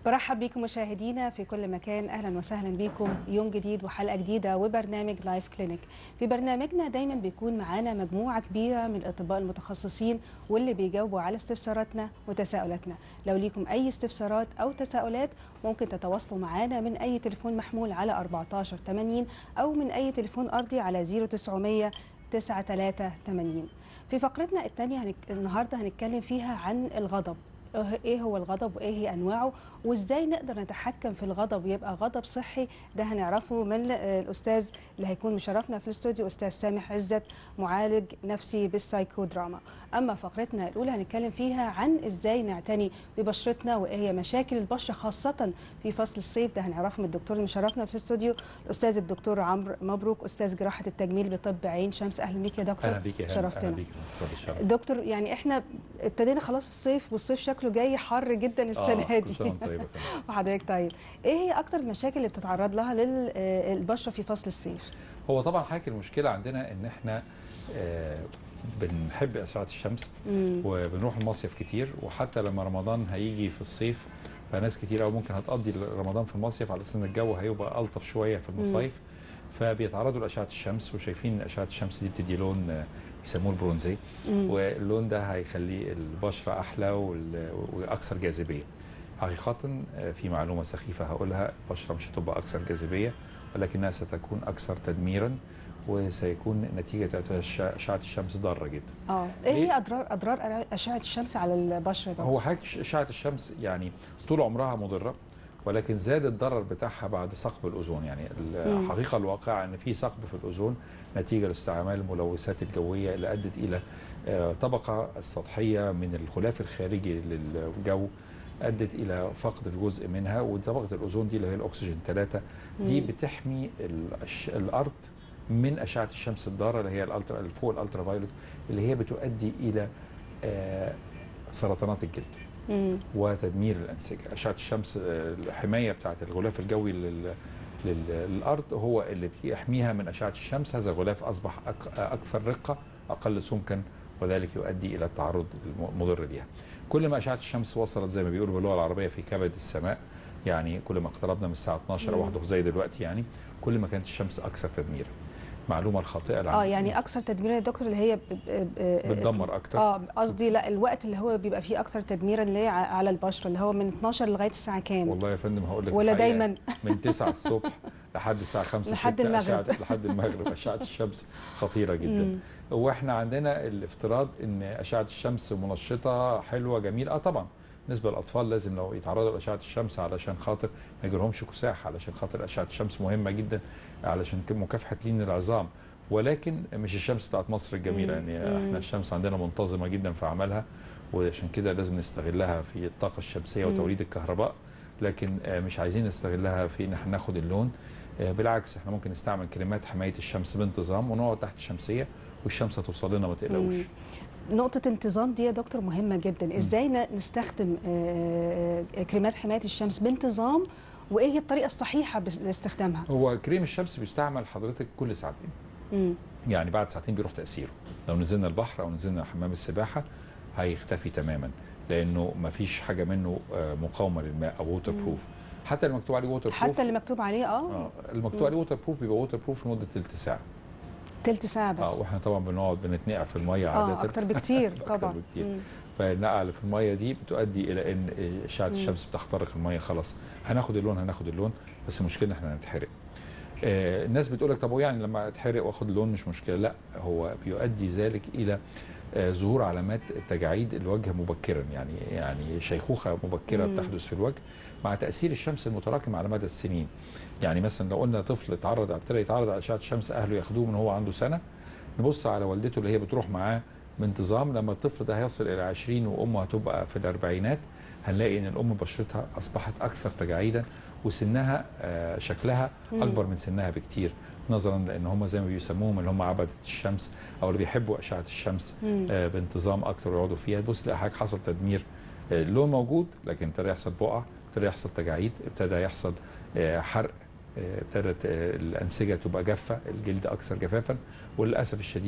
برحب بكم مشاهدينا في كل مكان اهلا وسهلا بكم يوم جديد وحلقه جديده وبرنامج لايف كلينيك في برنامجنا دايما بيكون معانا مجموعه كبيره من الاطباء المتخصصين واللي بيجاوبوا على استفساراتنا وتساؤلاتنا لو ليكم اي استفسارات او تساؤلات ممكن تتواصلوا معانا من اي تليفون محمول على 14 80 او من اي تليفون ارضي على 0900 9380 في فقرتنا الثانيه هنك... النهارده هنتكلم فيها عن الغضب ايه هو الغضب وايه هي انواعه وازاي نقدر نتحكم في الغضب ويبقى غضب صحي ده هنعرفه من الاستاذ اللي هيكون مشرفنا في الاستوديو استاذ سامح عزت معالج نفسي بالسايكو دراما اما فقرتنا الاولى هنتكلم فيها عن ازاي نعتني ببشرتنا وايه هي مشاكل البشره خاصه في فصل الصيف ده هنعرفه من الدكتور اللي مشرفنا في الاستوديو الاستاذ الدكتور عمرو مبروك استاذ جراحه التجميل بطب عين شمس اهلا بيك يا دكتور اهلا بيك يا شرفتنا اهلا بيك دكتور يعني احنا ابتدينا خلاص الصيف والصيف شكله جاي حر جدا السنه آه دي طيب طيب وحضرتك طيب ايه هي اكتر المشاكل اللي بتتعرض لها للبشره في فصل الصيف هو طبعا حضرتك المشكله عندنا ان احنا آه بنحب اشعه الشمس مم. وبنروح المصيف كتير وحتى لما رمضان هيجي في الصيف فناس كتير قوي ممكن هتقضي رمضان في المصيف على اساس ان الجو هيبقى الطف شويه في المصايف فبيتعرضوا لاشعه الشمس وشايفين ان اشعه الشمس دي بتدي لون آه، بيسموه البرونزي مم. واللون ده هيخلي البشره احلى وال- واكثر جاذبيه حقيقه آه، في معلومه سخيفه هقولها البشره مش هتبقى اكثر جاذبيه ولكنها ستكون اكثر تدميرا وسيكون نتيجه أش- اشعه الشمس ضاره جدا اه ايه ليه؟ هي اضرار اضرار اشعه الشمس على البشره يا دكتور هو حضرتك اشعه الشمس يعني طول عمرها مضره ولكن زاد الضرر بتاعها بعد ثقب الاوزون يعني مم. الحقيقه الواقعه ان في ثقب في الاوزون نتيجه لاستعمال الملوثات الجويه اللي ادت الى آه، طبقه السطحيه من الغلاف الخارجي للجو ادت الى فقد في جزء منها وطبقه الاوزون دي اللي هي الاكسجين 3 دي مم. بتحمي الأش- الارض من اشعه الشمس الضاره اللي هي الالترا اللي فوق الالترا فايولوت اللي هي بتؤدي الى آه، سرطانات الجلد مم. وتدمير الانسجه اشعه الشمس آه، الحمايه بتاعه الغلاف الجوي لل لل- للارض هو اللي بيحميها من اشعه الشمس هذا الغلاف اصبح أك- اكثر رقه اقل سمكا وذلك يؤدي الى التعرض المضر ليها كل ما اشعه الشمس وصلت زي ما بيقولوا باللغه العربيه في كبد السماء يعني كل ما اقتربنا من الساعه 12 او مم. 1 زي دلوقتي يعني كل ما كانت الشمس اكثر تدميرا المعلومه الخاطئه اللي اه عندنا يعني اكثر تدميرا يا دكتور اللي هي ب- ب- ب- بتدمر اكتر اه قصدي لا الوقت اللي هو بيبقى فيه اكثر تدميرا اللي هي ع- على البشره اللي هو من 12 لغايه الساعه كام والله يا فندم هقول لك ولا الحقيقة دايما من 9 الصبح لحد الساعه 5 لحد 6 المغرب. أشعة لحد المغرب اشعه الشمس خطيره جدا مم. واحنا عندنا الافتراض ان اشعه الشمس منشطه حلوه جميله اه طبعا بالنسبه للاطفال لازم لو يتعرضوا لاشعه الشمس علشان خاطر ما يجيلهمش كساح علشان خاطر اشعه الشمس مهمه جدا علشان ك- مكافحه لين العظام ولكن مش الشمس بتاعت مصر الجميله مم. يعني مم. احنا الشمس عندنا منتظمه جدا في عملها وعشان كده لازم نستغلها في الطاقه الشمسيه مم. وتوليد الكهرباء لكن آه، مش عايزين نستغلها في ان احنا ناخد اللون آه، بالعكس احنا ممكن نستعمل كريمات حمايه الشمس بانتظام ونقعد تحت الشمسيه والشمس هتوصل لنا ما تقلقوش مم. نقطة انتظام دي يا دكتور مهمة جدا، ازاي ن- نستخدم آه، آه، كريمات حماية الشمس بانتظام وايه هي الطريقة الصحيحة بس- لاستخدامها؟ هو كريم الشمس بيستعمل حضرتك كل ساعتين مم. يعني بعد ساعتين بيروح تاثيره لو نزلنا البحر او نزلنا حمام السباحه هيختفي تماما لانه ما فيش حاجه منه آه، مقاومه للماء او ووتر بروف حتى اللي مكتوب عليه ووتر بروف حتى اللي مكتوب عليه اه اه المكتوب مم. عليه ووتر بروف بيبقى ووتر بروف لمده ثلث ساعه تلت ساعة بس اه واحنا طبعا بنقعد بنتنقع في الميه عاده اه اكتر بكتير أكتر طبعا بكتير. مم. فالنقع اللي في الميه دي بتؤدي الى ان اشعه مم. الشمس بتخترق الميه خلاص هناخد اللون هناخد اللون بس المشكله ان احنا هنتحرق آه، الناس بتقول لك طب هو يعني لما اتحرق واخد اللون مش مشكله لا هو بيؤدي ذلك الى آه، ظهور علامات تجاعيد الوجه مبكرا يعني يعني شيخوخه مبكره مم. بتحدث في الوجه مع تاثير الشمس المتراكم على مدى السنين يعني مثلا لو قلنا طفل اتعرض ابتدى يتعرض على اشعه الشمس اهله ياخدوه من هو عنده سنه نبص على والدته اللي هي بتروح معاه بانتظام لما الطفل ده هيصل الى 20 وامه هتبقى في الاربعينات هنلاقي ان الام بشرتها اصبحت اكثر تجاعيدا وسنها آه، شكلها مم. اكبر من سنها بكتير نظرا لان هم زي ما بيسموهم اللي هم عبده الشمس او اللي بيحبوا اشعه الشمس مم. آه، بانتظام اكتر ويقعدوا فيها تبص تلاقي حاجه حصل تدمير آه، اللون موجود لكن ابتدى يحصل بقع ابتدى يحصل تجاعيد ابتدى يحصل آه، حرق آه، ابتدت آه، الانسجه تبقى جافه الجلد اكثر جفافا وللاسف الشديد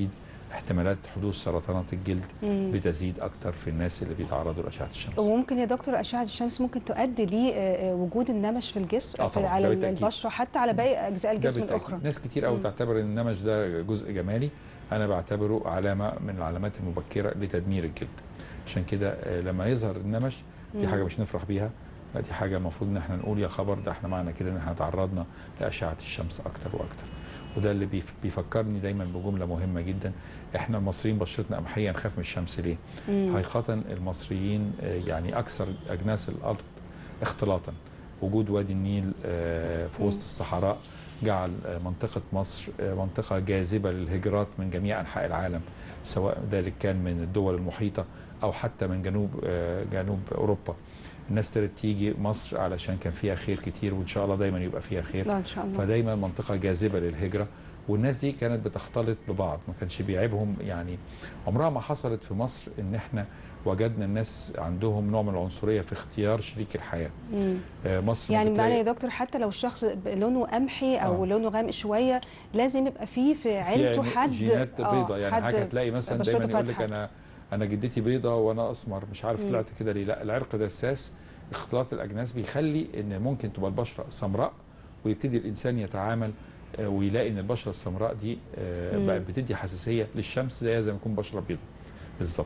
احتمالات حدوث سرطانات الجلد مم. بتزيد اكتر في الناس اللي بيتعرضوا لاشعه الشمس وممكن يا دكتور اشعه الشمس ممكن تؤدي لوجود النمش في الجسم آه في طبعاً، على ده بالتأكيد. البشره حتى على باقي اجزاء ده الجسم بالتأكيد. الاخرى ناس كتير قوي مم. تعتبر ان النمش ده جزء جمالي انا بعتبره علامه من العلامات المبكره لتدمير الجلد عشان كده آه، لما يظهر النمش دي مم. حاجه مش نفرح بيها لا دي حاجه المفروض ان احنا نقول يا خبر ده احنا معنى كده ان احنا تعرضنا لاشعه الشمس اكتر واكتر وده اللي بيف- بيفكرني دايما بجمله مهمه جدا احنا المصريين بشرتنا قمحيه نخاف من الشمس ليه؟ مم. حقيقة المصريين آه، يعني أكثر أجناس الأرض اختلاطا وجود وادي النيل آه، في مم. وسط الصحراء جعل آه، منطقة مصر آه، منطقة جاذبة للهجرات من جميع أنحاء العالم سواء ذلك كان من الدول المحيطة أو حتى من جنوب آه، جنوب أوروبا الناس ابتدت تيجي مصر علشان كان فيها خير كتير وإن شاء الله دايما يبقى فيها خير لا ان شاء الله فدايما منطقه جاذبه للهجره والناس دي كانت بتختلط ببعض ما كانش بيعيبهم يعني عمرها ما حصلت في مصر ان احنا وجدنا الناس عندهم نوع من العنصريه في اختيار شريك الحياه مم. آه، مصر يعني بتلاقي- معنى يا دكتور حتى لو الشخص لونه قمحي او آه. لونه غامق شويه لازم يبقى فيه في في عيلته يعني حد جينات آه، بيضاء يعني حد حاجه هتلاقي مثلا بشرته دايما يقول لك فاتحة. انا انا جدتي بيضة وانا اسمر مش عارف مم. طلعت كده ليه لا العرق ده اساس اختلاط الاجناس بيخلي ان ممكن تبقى البشره سمراء ويبتدي الانسان يتعامل آه، ويلاقي ان البشره السمراء دي آه، مم. بقت بتدي حساسيه للشمس زيها زي ما يكون بشره بيضاء بالظبط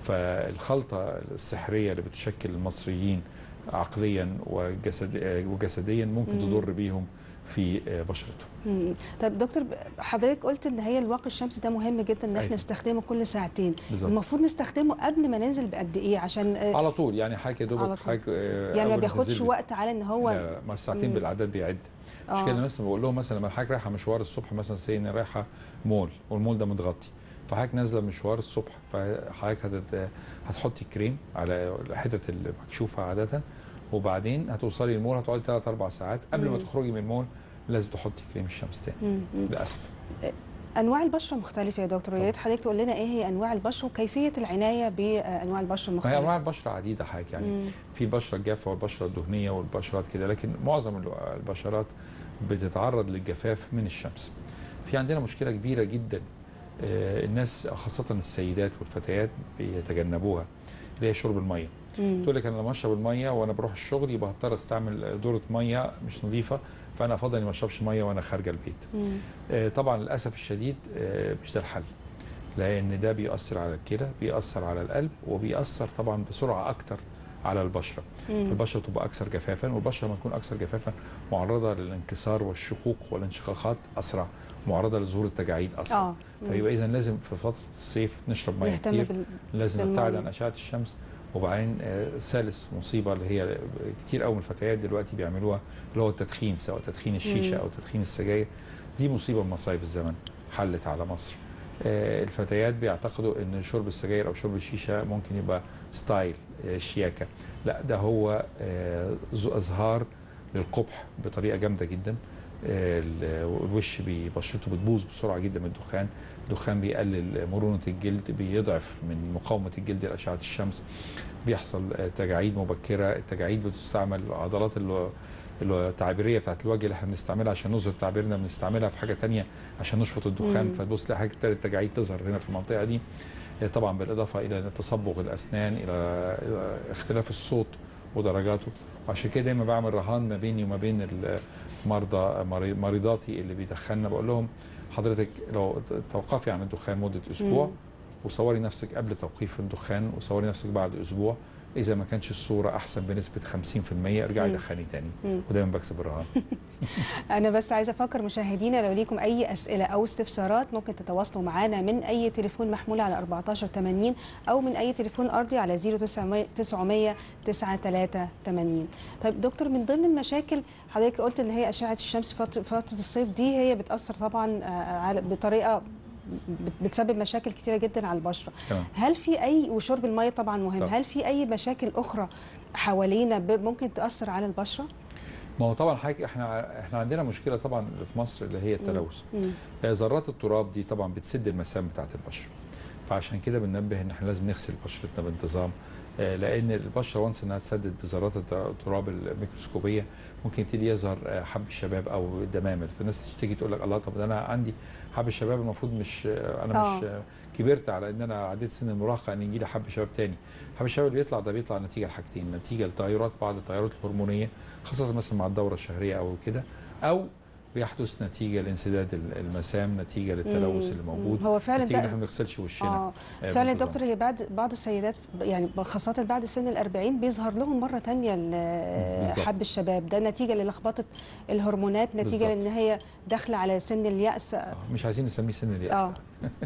فالخلطه السحريه اللي بتشكل المصريين عقليا وجسد آه، وجسديا ممكن مم. تضر بيهم في آه، بشرتهم مم. طيب دكتور حضرتك قلت ان هي الواقي الشمسي ده مهم جدا ان احنا أيوة. نستخدمه كل ساعتين بالظبط المفروض نستخدمه قبل ما ننزل بقد ايه عشان آه، على طول يعني حاجه يا على دوبك طول. حاجه آه، يعني ما أول ما بياخدش تنزل وقت على ان هو لا لا ما الساعتين مم. بالعدد بيعد مش آه. كده مثلا بقول لهم مثلا لما حضرتك رايحه مشوار الصبح مثلا سي ان رايحه مول والمول ده متغطي فحضرتك نازله مشوار الصبح فحضرتك هتت- هتحطي كريم على الحتت المكشوفه عاده وبعدين هتوصلي المول هتقعدي 3 4 ساعات قبل ما مم. تخرجي من المول لازم تحطي كريم الشمس تاني مم. مم. للاسف انواع البشره مختلفه يا دكتور يا ريت حضرتك تقول لنا ايه هي انواع البشره وكيفيه العنايه بانواع البشره ما هي المختلفه انواع البشره عديده حضرتك يعني مم. في البشره الجافه والبشره الدهنيه والبشرات كده لكن معظم ال- البشرات بتتعرض للجفاف من الشمس في عندنا مشكله كبيره جدا آه، الناس خاصه السيدات والفتيات بيتجنبوها اللي هي شرب الميه مم. تقول لك انا لما اشرب الميه وانا بروح الشغل يبقى هضطر استعمل دوره ميه مش نظيفه فانا افضل اني ما اشربش ميه وانا خارجه البيت مم. آه، طبعا للاسف الشديد آه، مش ده الحل لان ده بيأثر على الكلى بيأثر على القلب وبيأثر طبعا بسرعه اكتر على البشره مم. البشره تبقى اكثر جفافا والبشره لما تكون اكثر جفافا معرضه للانكسار والشقوق والانشقاقات اسرع معرضه لظهور التجاعيد اسرع اه مم. فيبقى اذا لازم في فتره الصيف نشرب ميه نهتم كتير بال... لازم بالمية. نبتعد عن اشعه الشمس وبعدين آه، ثالث مصيبه اللي هي كتير قوي من الفتيات دلوقتي بيعملوها اللي هو التدخين سواء تدخين الشيشه مم. او تدخين السجاير دي مصيبه من مصايب الزمن حلت على مصر آه، الفتيات بيعتقدوا ان شرب السجاير او شرب الشيشه ممكن يبقى ستايل آه، شياكه لا ده هو آه، ذو اظهار للقبح بطريقه جامده جدا آه، ال- الوش بي- بشرته بتبوظ بسرعه جدا من الدخان الدخان بيقلل مرونه الجلد بيضعف من مقاومه الجلد لاشعه الشمس بيحصل آه، تجاعيد مبكره التجاعيد بتستعمل العضلات اللي التعبيريه بتاعت الوجه اللي احنا بنستعملها عشان نظهر تعبيرنا بنستعملها في حاجه تانية عشان نشفط الدخان مم. فتبص تلاقي حاجه تانية التجاعيد تظهر هنا في المنطقه دي آه، طبعا بالاضافه الى تصبغ الاسنان الى إلى اختلاف الصوت ودرجاته وعشان كده دايما بعمل رهان ما بيني وما بين المرضى مري- مريضاتي اللي بيدخلنا بقول لهم حضرتك لو توقفي عن الدخان مده اسبوع مم. وصوري نفسك قبل توقيف الدخان وصوري نفسك بعد اسبوع اذا ما كانش الصوره احسن بنسبه 50% ارجعي مم. دخاني تاني مم. ودايما بكسب الرهان انا بس عايزه افكر مشاهدينا لو ليكم اي اسئله او استفسارات ممكن تتواصلوا معنا من اي تليفون محمول على 1480 او من اي تليفون ارضي على 0900 900 9380 طيب دكتور من ضمن المشاكل حضرتك قلت ان هي اشعه الشمس فتره فتره الصيف دي هي بتاثر طبعا آه، على- بطريقه بت- بتسبب مشاكل كتيره جدا على البشره تمام هل في اي وشرب الميه طبعا مهم طبعا. هل في اي مشاكل اخرى حوالينا ب- ممكن تاثر على البشره ما هو طبعا حاجه احنا احنا عندنا مشكله طبعا اللي في مصر اللي هي التلوث مم. آه، ذرات التراب دي طبعا بتسد المسام بتاعت البشره فعشان كده بننبه ان احنا لازم نغسل بشرتنا بانتظام آه، لان البشره وانس انها تسدد بذرات الت- التراب الميكروسكوبيه ممكن يبتدي يظهر آه، حب الشباب او الدمامل فالناس تشتكي تقول لك الله طب ده انا عندي حب الشباب المفروض مش آه، انا آه. مش آه، كبرت على ان انا عديت سن المراهقه ان يجي لي حب شباب تاني حب الشباب اللي بيطلع ده بيطلع نتيجه لحاجتين نتيجه لتغيرات بعض التغيرات الهرمونيه خاصه مثلا مع الدوره الشهريه او كده او بيحدث نتيجه لانسداد ال- المسام نتيجه للتلوث مم. اللي موجود هو فعلا نتيجه ان ده احنا ما بنغسلش وشنا اه آه، فعلا يا بانتظام. دكتور هي بعد بعض السيدات يعني خاصة بعد سن الأربعين بيظهر لهم مرة تانية ال- بالظبط. حب الشباب ده نتيجة للخبطة الهرمونات نتيجة بالظبط. لأن هي داخلة على سن اليأس آه، مش عايزين نسميه سن اليأس اه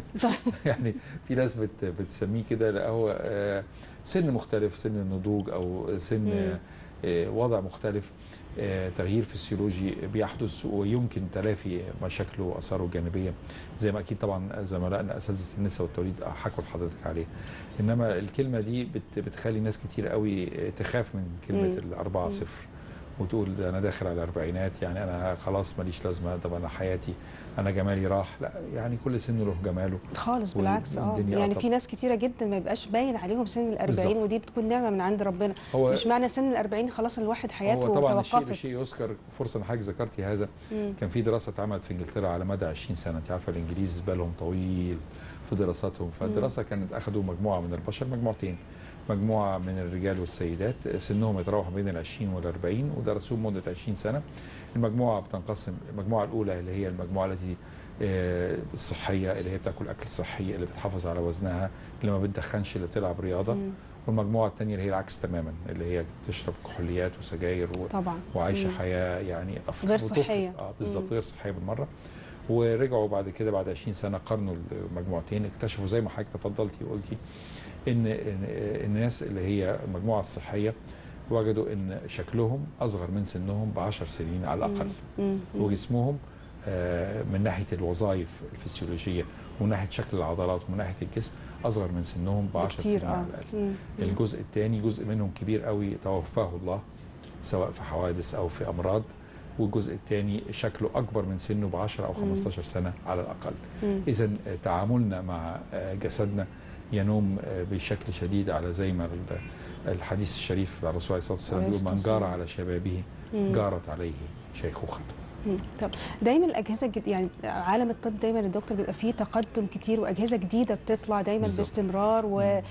يعني في ناس بت بتسميه كده لا هو آه، سن مختلف سن النضوج او سن مم. آه، وضع مختلف آه، تغيير فسيولوجي بيحدث ويمكن تلافي مشاكله واثاره الجانبيه زي ما اكيد طبعا زملائنا اساتذه النساء والتوليد حكوا لحضرتك عليه انما الكلمه دي بت بتخلي ناس كتير قوي تخاف من كلمه مم. الأربعة مم. صفر وتقول ده انا داخل على الاربعينات يعني انا خلاص ماليش لازمه طب انا حياتي انا جمالي راح لا يعني كل سن له جماله خالص وال- بالعكس اه والدنيا يعني أطب. في ناس كتيرة جدا ما بيبقاش باين عليهم سن الأربعين بالظبط. ودي بتكون نعمة من عند ربنا هو مش معنى سن الأربعين خلاص الواحد حياته هو طبعا الشيء توقفت بشيء يذكر فرصه ان حضرتك ذكرتي هذا مم. كان في دراسه اتعملت في انجلترا على مدى 20 سنه انت عارفه الانجليز بالهم طويل في دراساتهم فالدراسه كانت اخذوا مجموعه من البشر مجموعتين مجموعه من الرجال والسيدات سنهم يتراوح بين ال 20 وال 40 ودرسوهم مده 20 سنه المجموعه بتنقسم المجموعه الاولى اللي هي المجموعه التي آه، الصحيه اللي هي بتاكل اكل صحي اللي بتحافظ على وزنها اللي ما بتدخنش اللي بتلعب رياضه مم. والمجموعه الثانيه اللي هي العكس تماما اللي هي بتشرب كحوليات وسجاير و... طبعا وعايشه مم. حياه يعني أف- غير وتفرق. صحية. اه بالظبط مم. غير صحيه بالمره ورجعوا بعد كده بعد 20 سنه قارنوا المجموعتين اكتشفوا زي ما حضرتك تفضلتي وقلتي ان إن الناس اللي هي المجموعه الصحيه وجدوا ان شكلهم اصغر من سنهم ب 10 سنين على الاقل مم. مم. وجسمهم آه، من ناحيه الوظائف الفسيولوجيه ومن ناحيه شكل العضلات ومن ناحيه الجسم اصغر من سنهم ب 10 سنين بكتير على اه الاقل مم. مم. الجزء الثاني جزء منهم كبير قوي توفاه الله سواء في حوادث او في امراض والجزء الثاني شكله اكبر من سنه ب 10 او مم. 15 سنه على الاقل مم. اذا تعاملنا مع آه، جسدنا ينوم آه، بشكل شديد على زي ما ال- الحديث الشريف بتاع الرسول عليه الصلاه والسلام عليه بيقول من الصلاة جار والسلام. على شبابه مم. جارت عليه شيخوخته مم. طب دايما الاجهزه الجد... يعني عالم الطب دايما الدكتور بيبقى فيه تقدم كتير واجهزه جديده بتطلع دايما بالظبط. باستمرار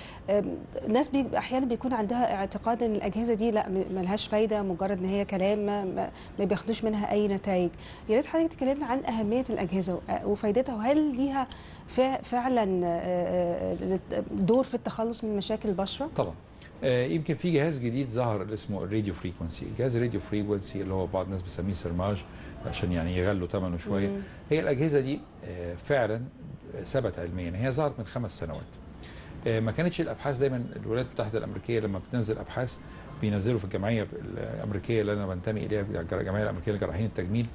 وناس بيبقى احيانا بيكون عندها اعتقاد ان الاجهزه دي لا م- ملهاش فايده مجرد ان هي كلام ما, ما ما بياخدوش منها اي نتائج يا ريت حضرتك تكلمنا عن اهميه الاجهزه و- وفايدتها وهل ليها فع- فعلا آه، آه، دور في التخلص من مشاكل البشره؟ طبعا آه، يمكن في جهاز جديد ظهر اللي اسمه الراديو فريكونسي جهاز الراديو فريكونسي اللي هو بعض الناس بيسميه سرماج عشان يعني يغلوا ثمنه شويه مم. هي الاجهزه دي آه، فعلا ثبت علميا هي ظهرت من خمس سنوات آه، ما كانتش الابحاث دايما الولايات المتحده الامريكيه لما بتنزل ابحاث بينزلوا في الجمعيه الامريكيه اللي انا بنتمي اليها الجمعيه الامريكيه لجراحين التجميل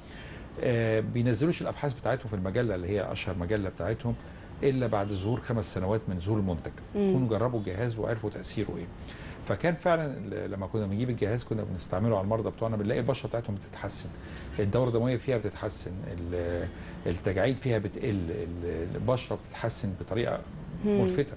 آه، بينزلوش الابحاث بتاعتهم في المجله اللي هي اشهر مجله بتاعتهم الا بعد ظهور خمس سنوات من ظهور المنتج مم. يكونوا جربوا الجهاز وعرفوا تاثيره ايه فكان فعلا ال- لما كنا بنجيب الجهاز كنا بنستعمله على المرضى بتوعنا بنلاقي البشره بتاعتهم بتتحسن الدوره الدمويه فيها بتتحسن ال- التجاعيد فيها بتقل ال- البشره بتتحسن بطريقه مم. ملفته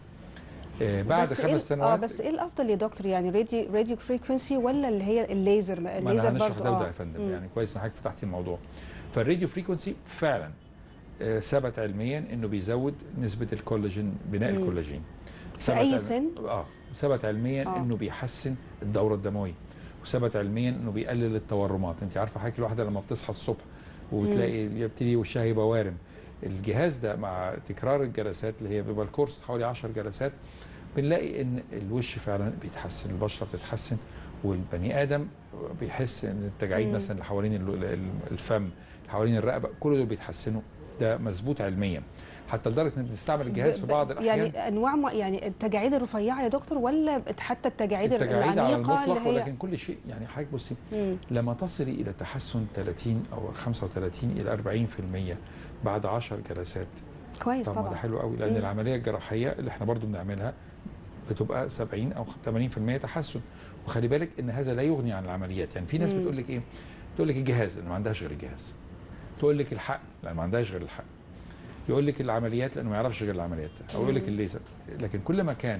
آه، بعد بس إيه خمس ال- سنوات اه بس ايه الافضل يا دكتور يعني راديو راديو فريكونسي ولا اللي هي الليزر ما الليزر انا هنشرح برضه ده وده اه يا فندم مم. يعني كويس ان حضرتك فتحتي الموضوع فالراديو فريكونسي فعلا آه، ثبت علميا انه بيزود نسبه الكولاجين بناء مم. الكولاجين في ثبت اي علم- سن؟ اه ثبت علميا آه. انه بيحسن الدوره الدمويه وثبت علميا انه بيقلل التورمات انت عارفه حضرتك الواحده لما بتصحى الصبح وتلاقي يبتدي وشها يبقى وارم الجهاز ده مع تكرار الجلسات اللي هي بيبقى الكورس حوالي 10 جلسات بنلاقي ان الوش فعلا بيتحسن البشره بتتحسن والبني ادم بيحس ان التجاعيد مم. مثلا اللي حوالين ال- ال- الفم اللي حوالين الرقبه كل دول بيتحسنوا ده مظبوط علميا حتى لدرجه ان بنستعمل الجهاز في ب- بعض الاحيان يعني انواع م... يعني التجاعيد الرفيعه يا دكتور ولا حتى التجاعيد, التجاعيد على العميقه المطلق اللي هي ولكن كل شيء يعني حضرتك بصي مم. لما تصلي الى تحسن 30 او 35 الى 40% بعد 10 جلسات كويس طبعا ده طبعا حلو قوي لان مم. العمليه الجراحيه اللي احنا برضو بنعملها بتبقى 70 او 80% تحسن وخلي بالك ان هذا لا يغني عن العمليات يعني في ناس مم. بتقول لك ايه تقول لك الجهاز لان ما عندهاش غير الجهاز تقول لك الحق لان ما عندهاش غير الحق يقول لك العمليات لانه ما يعرفش غير العمليات او يقول لك مم. الليزر لكن كل ما كان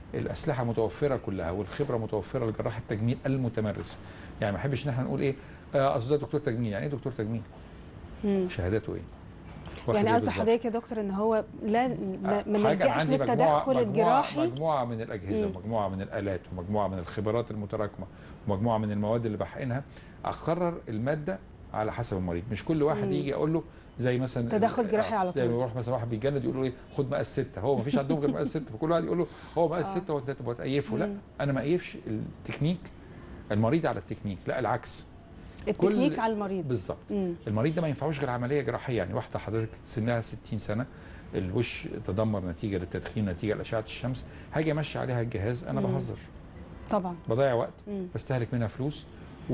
الاسلحه متوفره كلها والخبره متوفره لجراح التجميل المتمرس يعني ما احبش ان احنا نقول ايه آه، اصل ده دكتور تجميل يعني ايه دكتور تجميل مم. شهاداته ايه واخد يعني إيه قصد بالظبط؟ حضرتك يا دكتور ان هو لا ما ما حاجة أنا نلجاش عندي مجموعة للتدخل مجموعة الجراحي مجموعة من الأجهزة مم. مجموعة من الآلات ومجموعة من الخبرات المتراكمة ومجموعة من المواد اللي بحقنها أقرر المادة على حسب المريض مش كل واحد مم. يجي أقول له زي مثلا تدخل جراحي آه، على زي طول. ما يروح مثلا واحد بيتجند يقول له ايه خد مقاس ستة هو ما فيش عندهم غير مقاس ستة فكل واحد يقول له هو مقاس آه. ستة وانت تبقى تقيفه لا مم. انا ما اقيفش التكنيك المريض على التكنيك لا العكس التكنيك كل- على المريض بالظبط مم. المريض ده ما ينفعوش غير عمليه جراحيه يعني واحده حضرتك سنها 60 سنه الوش تدمر نتيجه للتدخين نتيجه لاشعه الشمس هاجي امشي عليها الجهاز انا مم. بهزر طبعا بضيع وقت مم. بستهلك منها فلوس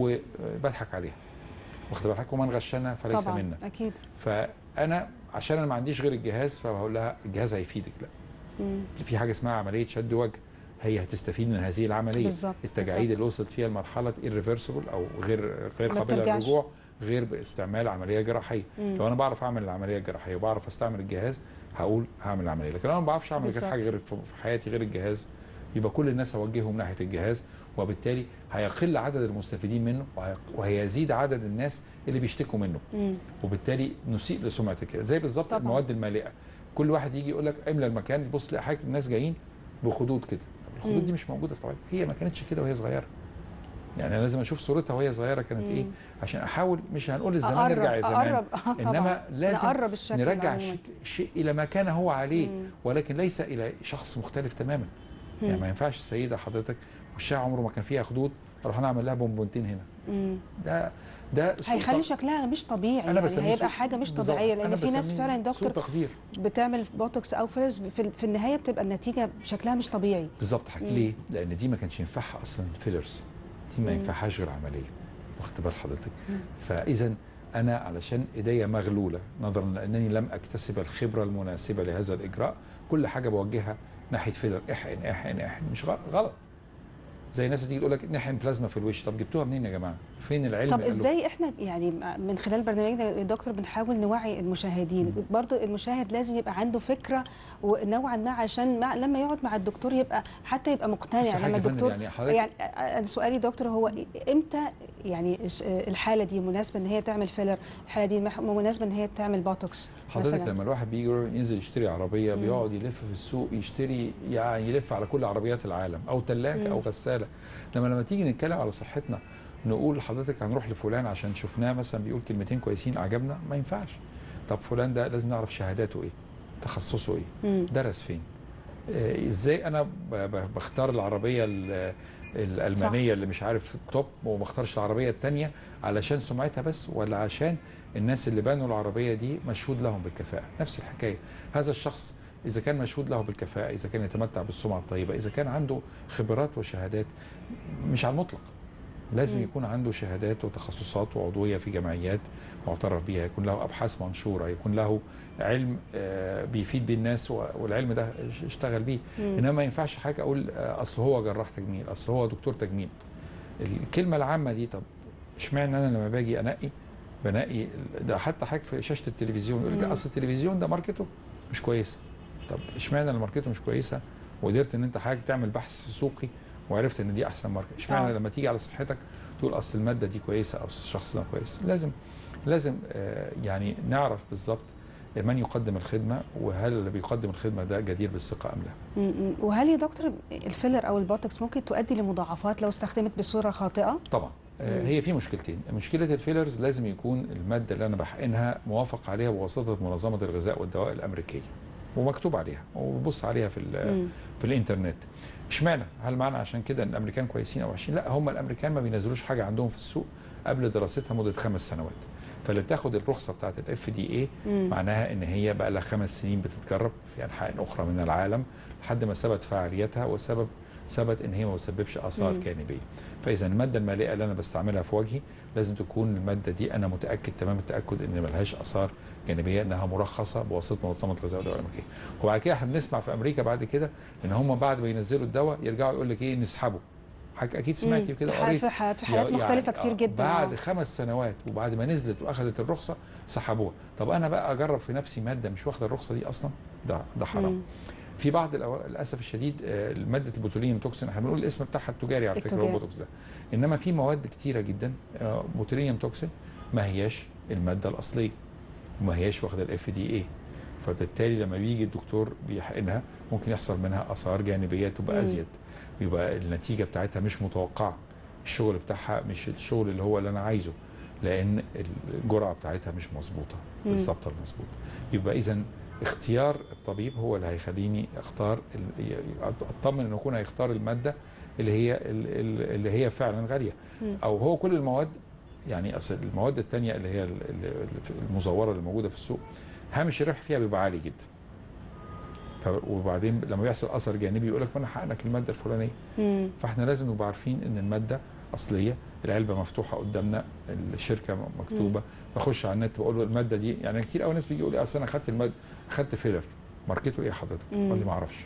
وبضحك عليها واخد بالك ومن غشنا فليس طبعا منا اكيد فانا عشان انا ما عنديش غير الجهاز فبقول لها الجهاز هيفيدك لا مم. في حاجه اسمها عمليه شد وجه هي هتستفيد من هذه العمليه بالظبط التجاعيد بالظبط. اللي وصلت فيها لمرحله irreversible او غير غير ما قابله بترجعش. للرجوع غير باستعمال عمليه جراحيه مم. لو انا بعرف اعمل العمليه الجراحيه وبعرف استعمل الجهاز هقول هعمل العمليه لكن لو انا ما بعرفش اعمل غير بالظبط. حاجه غير في في حياتي غير الجهاز يبقى كل الناس اوجههم ناحيه الجهاز وبالتالي هيقل عدد المستفيدين منه وهي- وهيزيد عدد الناس اللي بيشتكوا منه مم. وبالتالي نسيء لسمعه كده زي بالظبط طبعاً. المواد المالئه كل واحد يجي يقول لك املى المكان تبص تلاقي حاجه الناس جايين بخدود كده طب الخدود مم. دي مش موجوده في طبيعتها هي ما كانتش كده وهي صغيره يعني انا لازم اشوف صورتها وهي صغيره كانت ايه مم. عشان احاول مش هنقول الزمان اقرب يرجع يا زمان اقرب آه طبعا انما لازم نقرب الشكل نرجع عموماً. شيء, شيء الى ما كان هو عليه مم. ولكن ليس الى شخص مختلف تماما يعني مم. ما ينفعش السيده حضرتك وشها عمره ما كان فيها خدود اروح انا اعمل لها بونبونتين هنا مم. ده ده سوء هيخلي تق- شكلها مش طبيعي انا يعني بسميه هيبقى سوء- حاجه مش بالظبط. طبيعيه أنا لان في ناس بسميه فعلا سوء دكتور تقدير بتعمل بوتوكس او فيلرز في, في النهايه بتبقى النتيجه شكلها مش طبيعي بالظبط حاجة. مم. ليه؟ لان دي ما كانش ينفعها اصلا فيلرز دي ما مم. ينفعهاش غير عمليه واخد بال حضرتك مم. فاذا انا علشان ايديا مغلوله نظرا لانني لم اكتسب الخبره المناسبه لهذا الاجراء كل حاجه بوجهها ناحيه فيلر احقن احقن احقن مش غ- غلط زي الناس اللي تيجي تقول لك نحقن بلازما في الوش طب جبتوها منين يا جماعه؟ فين العلم طب قال له؟ ازاي احنا يعني من خلال برنامجنا يا دكتور بنحاول نوعي المشاهدين برضو المشاهد لازم يبقى عنده فكره ونوعا ما عشان مع لما يقعد مع الدكتور يبقى حتى يبقى بس مقتنع حاجة لما يا فندم، الدكتور يعني حضرتك يعني أنا سؤالي دكتور هو امتى يعني الش- الحاله دي مناسبه ان هي تعمل فيلر الحاله دي مح- مناسبه ان هي تعمل بوتوكس حضرتك مثلا لما الواحد بيجي يروح ينزل يشتري عربيه مم. بيقعد يلف في السوق يشتري يعني يلف على كل عربيات العالم او ثلاجه او مم. غساله لما لما تيجي نتكلم على صحتنا نقول لحضرتك هنروح لفلان عشان شفناه مثلا بيقول كلمتين كويسين عجبنا ما ينفعش طب فلان ده لازم نعرف شهاداته ايه تخصصه ايه مم. درس فين آه، ازاي انا ب- ب- بختار العربيه ال- الالمانيه اللي مش عارف التوب وما اختارش العربيه الثانيه علشان سمعتها بس ولا عشان الناس اللي بنوا العربيه دي مشهود لهم بالكفاءه نفس الحكايه هذا الشخص اذا كان مشهود له بالكفاءه اذا كان يتمتع بالسمعه الطيبه اذا كان عنده خبرات وشهادات مش على المطلق لازم مم. يكون عنده شهادات وتخصصات وعضويه في جمعيات معترف بها يكون له ابحاث منشوره يكون له علم آه، بيفيد بيه الناس و- والعلم ده اشتغل بيه مم. انما ما ينفعش حاجه اقول آه، اصل هو جراح تجميل اصل هو دكتور تجميل الكلمه العامه دي طب اشمعنى انا لما باجي انقي بنقي ده حتى حاجه في شاشه التلفزيون يقول لك مم. اصل التلفزيون ده ماركته مش كويسه طب اشمعنى اللي ماركته مش كويسه وقدرت ان انت حاجه تعمل بحث سوقي وعرفت ان دي احسن ماركه اشمعنى آه. لما تيجي على صحتك تقول اصل الماده دي كويسه او الشخص ده كويس لازم لازم آه، يعني نعرف بالظبط من يقدم الخدمه وهل اللي بيقدم الخدمه ده جدير بالثقه ام لا مم. وهل يا دكتور الفيلر او البوتوكس ممكن تؤدي لمضاعفات لو استخدمت بصوره خاطئه؟ طبعا آه، مم. هي في مشكلتين مشكله الفيلرز لازم يكون الماده اللي انا بحقنها موافق عليها بواسطه منظمه الغذاء والدواء الامريكيه ومكتوب عليها وبص عليها في ال- مم. في الانترنت اشمعنى هل معنى عشان كده ان الامريكان كويسين او وحشين لا هم الامريكان ما بينزلوش حاجه عندهم في السوق قبل دراستها مده خمس سنوات فاللي بتاخد الرخصه بتاعت الاف دي اي مم. معناها ان هي بقى لها خمس سنين بتتجرب في انحاء اخرى من العالم لحد ما ثبت فعاليتها وسبب ثبت ان هي ما بتسببش اثار مم. جانبيه فاذا الماده المالئه اللي انا بستعملها في وجهي لازم تكون الماده دي انا متاكد تمام التاكد ان ملهاش اثار جانبيه انها مرخصه بواسطه منظمه الغذاء والدواء الامريكيه وبعد كده هنسمع في امريكا بعد كده ان هم بعد ما ينزلوا الدواء يرجعوا يقول لك ايه نسحبه حضرتك اكيد سمعتي مم. كده في ح- وقريت في ح- في حالات يعني- مختلفه كتير آه، جدا بعد آه. خمس سنوات وبعد ما نزلت واخذت الرخصه سحبوها طب انا بقى اجرب في نفسي ماده مش واخده الرخصه دي اصلا ده ده حرام مم. في بعض الأو- للاسف الشديد آه، ماده البوتولينيوم توكسين احنا بنقول الاسم بتاعها التجاري على فكره هو التجاري. البوتوكس ده انما في مواد كتيره جدا آه، بوتولينيوم توكسين ما هياش الماده الاصليه وما هياش واخده الاف دي اي فبالتالي لما بيجي الدكتور بيحقنها ممكن يحصل منها اثار جانبيه تبقى مم. ازيد يبقى النتيجه بتاعتها مش متوقعه الشغل بتاعها مش الشغل اللي هو اللي انا عايزه لان الجرعه بتاعتها مش مظبوطه مم. بالظبط المظبوط يبقى اذا اختيار الطبيب هو اللي هيخليني اختار ال- ي- اطمن انه يكون هيختار الماده اللي هي ال- ال- اللي هي فعلا غاليه مم. او هو كل المواد يعني اصل المواد الثانيه اللي هي ال- ال- المزوره اللي موجوده في السوق هامش الربح فيها بيبقى عالي جدا ف وبعدين لما بيحصل اثر جانبي يقول لك ما انا حقنك الماده الفلانيه مم. فاحنا لازم نبقى عارفين ان الماده اصليه العلبه مفتوحه قدامنا الشركه مكتوبه بخش على النت بقول له الماده دي يعني كتير قوي ناس بيجي يقول لي اصل انا خدت الماده خدت فيلر ماركته ايه حضرتك؟ مم. اقول لي ما اعرفش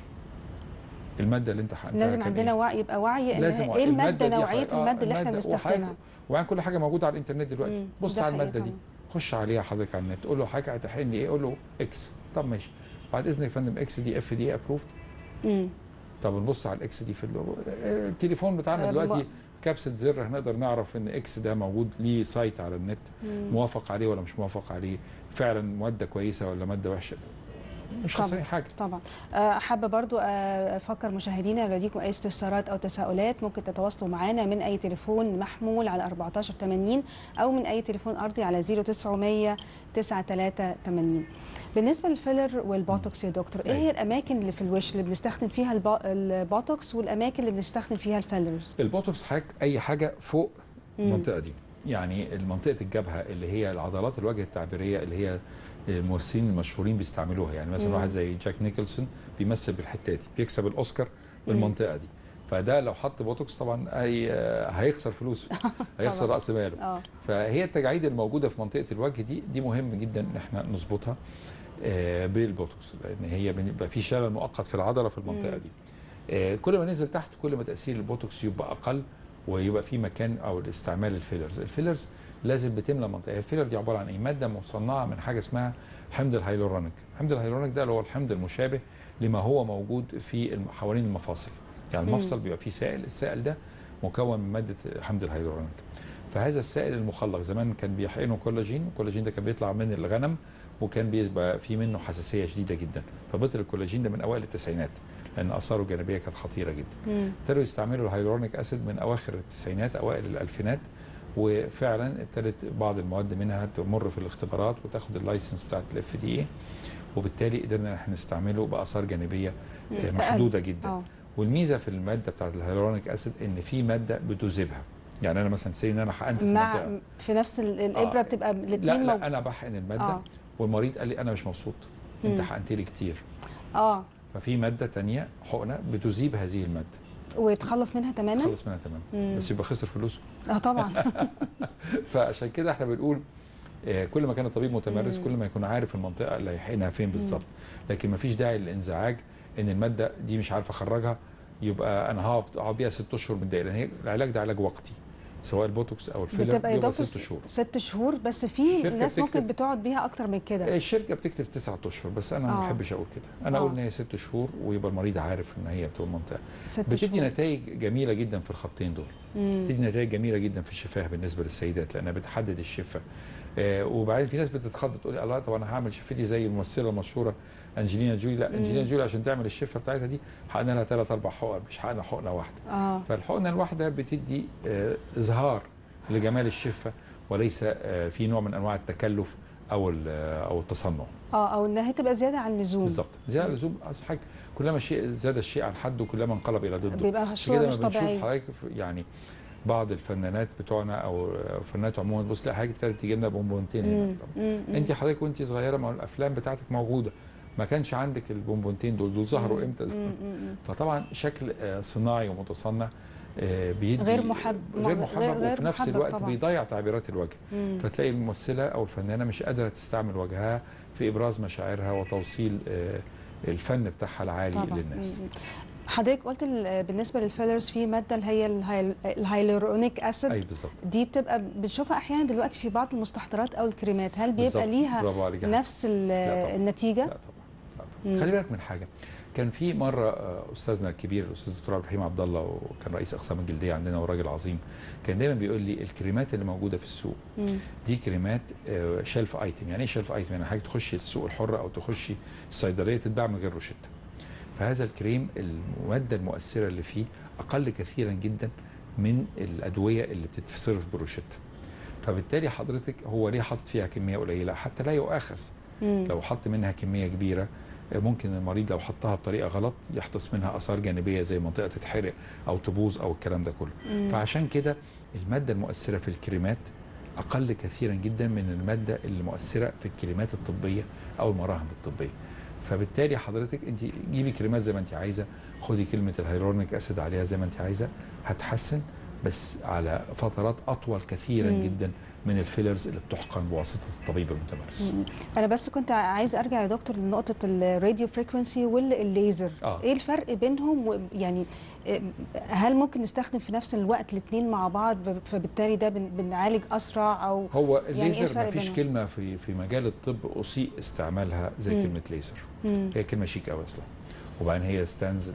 الماده اللي انت حقنتها لازم كان عندنا إيه؟ وعي يبقى وعي ان لازم ايه وعي. الماده دي نوعيه حضرتك- آه، الماده اللي احنا المادة بنستخدمها وحضرتك- وعن كل حاجه موجوده على الانترنت دلوقتي مم. بص ده على حقيقي الماده دي طبعاً. خش عليها حضرتك على النت تقول له حاجه هتحقن لي ايه قول له اكس طب ماشي بعد اذنك يا فندم اكس دي اف دي ابروفد مم. طب نبص على الاكس دي في ال- آه، التليفون بتاعنا آه، دلوقتي م- كبسه زر هنقدر نعرف ان اكس ده موجود ليه سايت على النت مم. موافق عليه ولا مش موافق عليه فعلا ماده كويسه ولا ماده وحشه مش طبعاً. خسرانين حاجه طبعا آه، حابه برضو آه، افكر مشاهدينا لو لديكم اي استفسارات او تساؤلات ممكن تتواصلوا معنا من اي تليفون محمول على 1480 او من اي تليفون ارضي على 0900 9380 بالنسبه للفيلر والبوتوكس يا دكتور ايه أيوة. هي الاماكن اللي في الوش اللي بنستخدم فيها الب- البوتوكس والاماكن اللي بنستخدم فيها الفيلرز البوتوكس حاجة اي حاجه فوق مم. المنطقه دي يعني منطقه الجبهه اللي هي العضلات الوجه التعبيريه اللي هي الممثلين المشهورين بيستعملوها يعني مثلا مم. واحد زي جاك نيكلسون بيمثل بالحته دي بيكسب الاوسكار مم. بالمنطقه دي فده لو حط بوتوكس طبعا هي هيخسر فلوسه هيخسر طبعاً. راس ماله اه فهي التجاعيد الموجوده في منطقه الوجه دي دي مهم جدا ان احنا نظبطها آه، بالبوتوكس لان هي بيبقى في شلل مؤقت في العضله في المنطقه مم. دي آه، كل ما ننزل تحت كل ما تاثير البوتوكس يبقى اقل ويبقى في مكان او استعمال الفيلرز الفيلرز لازم بتملى منطقه الفيلر دي عباره عن ايه ماده مصنعه من حاجه اسمها حمض الهيلورونيك حمض الهيلورونيك ده اللي هو الحمض المشابه لما هو موجود في الم- حوالين المفاصل يعني مم. المفصل بيبقى فيه سائل السائل ده مكون من ماده حمض الهيلورونيك فهذا السائل المخلق زمان كان بيحقنوا كولاجين الكولاجين ده كان بيطلع من الغنم وكان بيبقى في منه حساسيه شديده جدا فبطل الكولاجين ده من اوائل التسعينات لان اثاره الجانبيه كانت خطيره جدا مم. ابتدوا يستعملوا الهيلورونيك اسيد من اواخر التسعينات اوائل الالفينات وفعلا ابتدت بعض المواد منها تمر في الاختبارات وتاخد اللايسنس بتاعت الاف دي اي وبالتالي قدرنا احنا نستعمله باثار جانبيه آه، مم. محدوده جدا اه والميزه في الماده بتاعت الهيلورونيك اسيد ان في ماده بتذيبها يعني انا مثلا سي ان انا حقنت في مع المنطقه في نفس ال- الابره آه. بتبقى لا الاثنين لا انا بحقن الماده اه والمريض قال لي انا مش مبسوط انت مم. حقنت لي كتير اه ففي ماده تانية حقنه بتذيب هذه الماده ويتخلص منها تماما خلص منها تمام مم. بس يبقى خسر فلوسه اه طبعا فعشان كده احنا بنقول آه، كل ما كان الطبيب متمرس مم. كل ما يكون عارف المنطقه اللي هيحقنها فين بالظبط لكن ما فيش داعي للانزعاج ان الماده دي مش عارف اخرجها يبقى انا هقعد اقعد بيها ست اشهر متضايق لان هي العلاج ده علاج وقتي سواء البوتوكس او الفيلر بتبقى يا بيبقى دكتور ست شهور ست شهور بس في الشركة ناس ممكن بتكتب- بتقعد بيها اكتر من كده الشركه بتكتب تسعة اشهر بس انا ما آه. بحبش اقول كده انا آه. اقول ان هي ست شهور ويبقى المريض عارف ان هي بتبقى منطقه ست بتدي شهور نتائج جميله جدا في الخطين دول مم. بتدي نتائج جميله جدا في الشفاه بالنسبه للسيدات لانها بتحدد الشفه آه وبعدين في ناس بتتخض تقول لي الله طب انا هعمل شفتي زي الممثله المشهوره انجلينا جولي لا مم. انجلينا جولي عشان تعمل الشفه بتاعتها دي حقنا لها ثلاث اربع حقن مش حقنا حقنه واحده اه فالحقنه الواحده بتدي آه اظهار لجمال الشفه وليس آه في نوع من انواع التكلف او ال- آه، او التصنع اه او انها تبقى زياده عن اللزوم بالظبط زي اللزوم أصل حاجه كلما شيء زاد الشيء عن حده كلما انقلب الى ضده بيبقى عشان صوره كده مش ما بنشوف طبيعيه حضرتك في- يعني بعض الفنانات بتوعنا او الفنانات عموما تبص لا حضرتك ابتدت تيجي لنا بونبونتين هنا مم. طب مم. مم. انت حضرتك وانت صغيره ما هو الافلام بتاعتك موجوده ما كانش عندك البونبونتين دول دول ظهروا مم. امتى مم. مم. فطبعا شكل آه، صناعي ومتصنع آه، بيدي غير محب- غير غير- محبب غير وفي نفس محبب الوقت طبعاً. بيضيع تعبيرات الوجه مم. فتلاقي الممثله او الفنانه مش قادره تستعمل وجهها في ابراز مشاعرها وتوصيل آه، الفن بتاعها العالي طبعا للناس مم. حضرتك قلت ال- بالنسبه للفيلرز في ماده اللي هي الهايل- الهايلورونيك اسيد اي بالظبط دي بتبقى بنشوفها احيانا دلوقتي في بعض المستحضرات او الكريمات هل بيبقى بالظبط. ليها برافو عليك يا نفس ال- لا طبعاً. النتيجه لا طبعا لا مم. طبعا خلي بالك من حاجه كان في مره آه، استاذنا الكبير الاستاذ الدكتور عبد الرحيم عبد الله وكان رئيس اقسام الجلديه عندنا وراجل عظيم كان دايما بيقول لي الكريمات اللي موجوده في السوق مم. دي كريمات شيلف ايتم يعني ايه شيلف ايتم يعني حاجه تخشي السوق الحره او تخشي الصيدليه تتباع من غير روشته فهذا الكريم الماده المؤثره اللي فيه اقل كثيرا جدا من الادويه اللي بتتصرف بروشته فبالتالي حضرتك هو ليه حاطط فيها كميه قليله حتى لا يؤاخذ مم. لو حط منها كميه كبيره ممكن المريض لو حطها بطريقه غلط يحدث منها اثار جانبيه زي منطقه تتحرق او تبوظ او الكلام ده كله مم. فعشان كده الماده المؤثره في الكريمات اقل كثيرا جدا من الماده المؤثره في الكريمات الطبيه او المراهم الطبيه فبالتالي حضرتك انت جيبي كريمات زي ما انت عايزه خدي كلمه الهيرونيك اسيد عليها زي ما انت عايزه هتحسن بس على فترات اطول كثيرا مم. جدا من الفيلرز اللي بتحقن بواسطه الطبيب المتمرس مم. انا بس كنت عايز ارجع يا دكتور لنقطه الراديو فريكونسي والليزر آه. ايه الفرق بينهم و- يعني إيه، هل ممكن نستخدم في نفس الوقت الاثنين مع بعض ب- فبالتالي ده بن- بنعالج اسرع او هو إيه الليزر الفرق ما فيش بينهم؟ كلمه في في مجال الطب اسيء استعمالها زي مم. كلمه ليزر مم. هي كلمه شيك قوي اصلا وبعدين هي ستاندز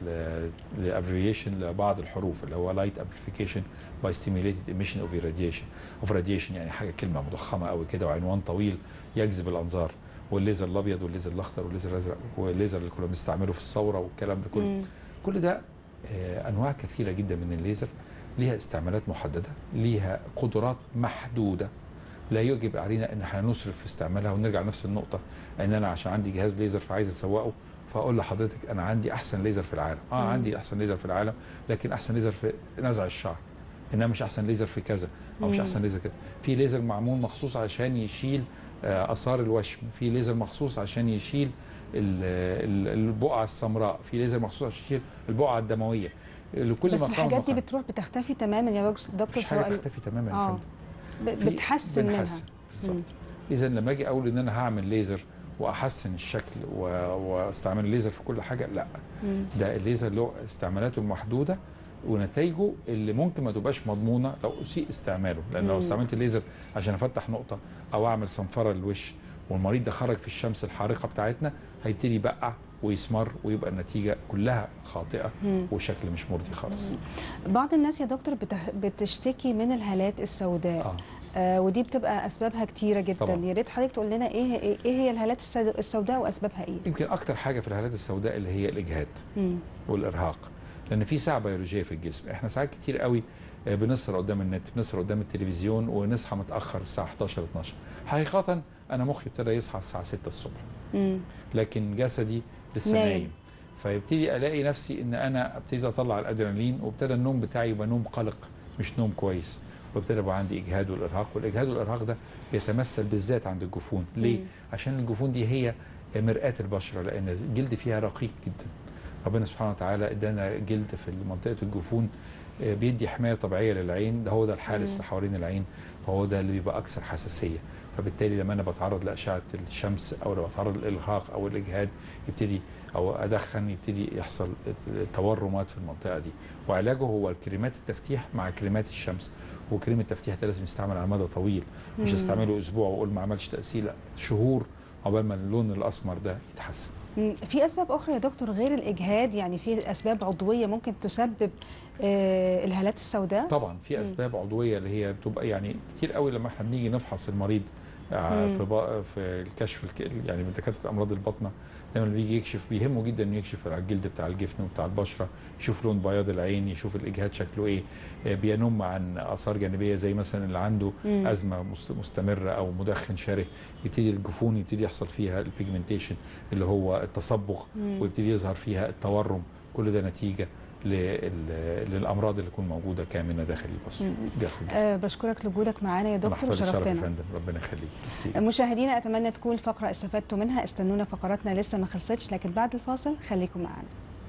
لابريشن لبعض الحروف اللي هو لايت امبليفيكيشن باي ستيميوليتد ايميشن اوف راديشن اوف راديشن يعني حاجه كلمه مضخمه قوي كده وعنوان طويل يجذب الانظار والليزر الابيض والليزر الاخضر والليزر الازرق والليزر اللي كنا بنستعمله في الثوره والكلام ده كله مم. كل ده آه، انواع كثيره جدا من الليزر ليها استعمالات محدده ليها قدرات محدوده لا يجب علينا ان احنا نسرف في استعمالها ونرجع لنفس النقطه ان انا عشان عندي جهاز ليزر فعايز اسوقه فاقول لحضرتك انا عندي احسن ليزر في العالم اه مم. عندي احسن ليزر في العالم لكن احسن ليزر في نزع الشعر انما مش احسن ليزر في كذا او مش مم. احسن ليزر كذا في ليزر معمول مخصوص عشان يشيل آه، اثار الوشم في ليزر مخصوص عشان يشيل ال- ال- البقعه السمراء في ليزر مخصوص عشان يشيل البقعه الدمويه لكل بس مقام الحاجات دي مقام. بتروح بتختفي تماما يا دكتور دكتور مفيش حاجه سواء تختفي تماما يا آه. فندم ب- في- بتحسن منها بنحسن بالظبط مم. اذا لما اجي اقول ان انا هعمل ليزر واحسن الشكل و... واستعمل الليزر في كل حاجه لا مم. ده الليزر له استعمالاته المحدوده ونتائجه اللي ممكن ما تبقاش مضمونه لو اسيء استعماله لان لو مم. استعملت الليزر عشان افتح نقطه او اعمل صنفره للوش والمريض ده خرج في الشمس الحارقه بتاعتنا هيبتدي يبقع ويسمر ويبقى النتيجه كلها خاطئه مم. وشكل مش مرضي خالص بعض الناس يا دكتور بتح- بتشتكي من الهالات السوداء اه آه ودي بتبقى اسبابها كتيره جدا طبعاً. يا ريت حضرتك تقول لنا ايه ايه إيه هي الهالات السود- السوداء واسبابها ايه يمكن اكتر حاجه في الهالات السوداء اللي هي الاجهاد مم. والارهاق لان في ساعه بيولوجيه في الجسم احنا ساعات كتير قوي آه، بنسهر قدام النت بنسهر قدام التلفزيون ونصحى متاخر الساعه 11 12 حقيقه انا مخي ابتدى يصحى الساعه 6 الصبح مم. لكن جسدي لسه نايم. نايم, فيبتدي الاقي نفسي ان انا ابتدي اطلع الادرينالين وابتدى النوم بتاعي يبقى نوم قلق مش نوم كويس وابتدى يبقى عندي اجهاد والارهاق والاجهاد والارهاق ده بيتمثل بالذات عند الجفون ليه مم. عشان الجفون دي هي مرآة البشرة لأن الجلد فيها رقيق جدا ربنا سبحانه وتعالى ادانا جلد في منطقة الجفون آه، بيدي حماية طبيعية للعين ده هو ده الحارس مم. اللي حوالين العين فهو ده اللي بيبقى أكثر حساسية فبالتالي لما أنا بتعرض لأشعة الشمس أو لو بتعرض للإرهاق أو الإجهاد يبتدي أو أدخن يبتدي يحصل تورمات في المنطقة دي وعلاجه هو الكريمات التفتيح مع كريمات الشمس وكريم التفتيح ده لازم يستعمل على مدى طويل مش مم. استعمله اسبوع واقول ما عملش تاثير لا شهور عقبال ما اللون الاسمر ده يتحسن مم. في اسباب اخرى يا دكتور غير الاجهاد يعني في اسباب عضويه ممكن تسبب آه الهالات السوداء طبعا في مم. اسباب عضويه اللي هي بتبقى يعني كتير قوي لما احنا بنيجي نفحص المريض آه، مم. في بق- في الكشف الك- يعني من دكاتره امراض البطنه دايما اللي بيجي يكشف بيهمه جدا انه يكشف على الجلد بتاع الجفن وبتاع البشره يشوف لون بياض العين يشوف الاجهاد شكله ايه آه، بينم عن اثار جانبيه زي مثلا اللي عنده مم. ازمه مست- مستمره او مدخن شره يبتدي الجفون يبتدي يحصل فيها البيجمنتيشن اللي هو التصبغ مم. ويبتدي يظهر فيها التورم كل ده نتيجه لل- للامراض اللي تكون موجوده كامنه داخل البشره مم. داخل الجسم آه بشكرك لوجودك معانا يا أنا دكتور حصل لي شرف يا وشرفتنا فندم ربنا يخليك ميرسي. مشاهدينا اتمنى تكون الفقره استفدتوا منها استنونا فقراتنا لسه ما خلصتش لكن بعد الفاصل خليكم معانا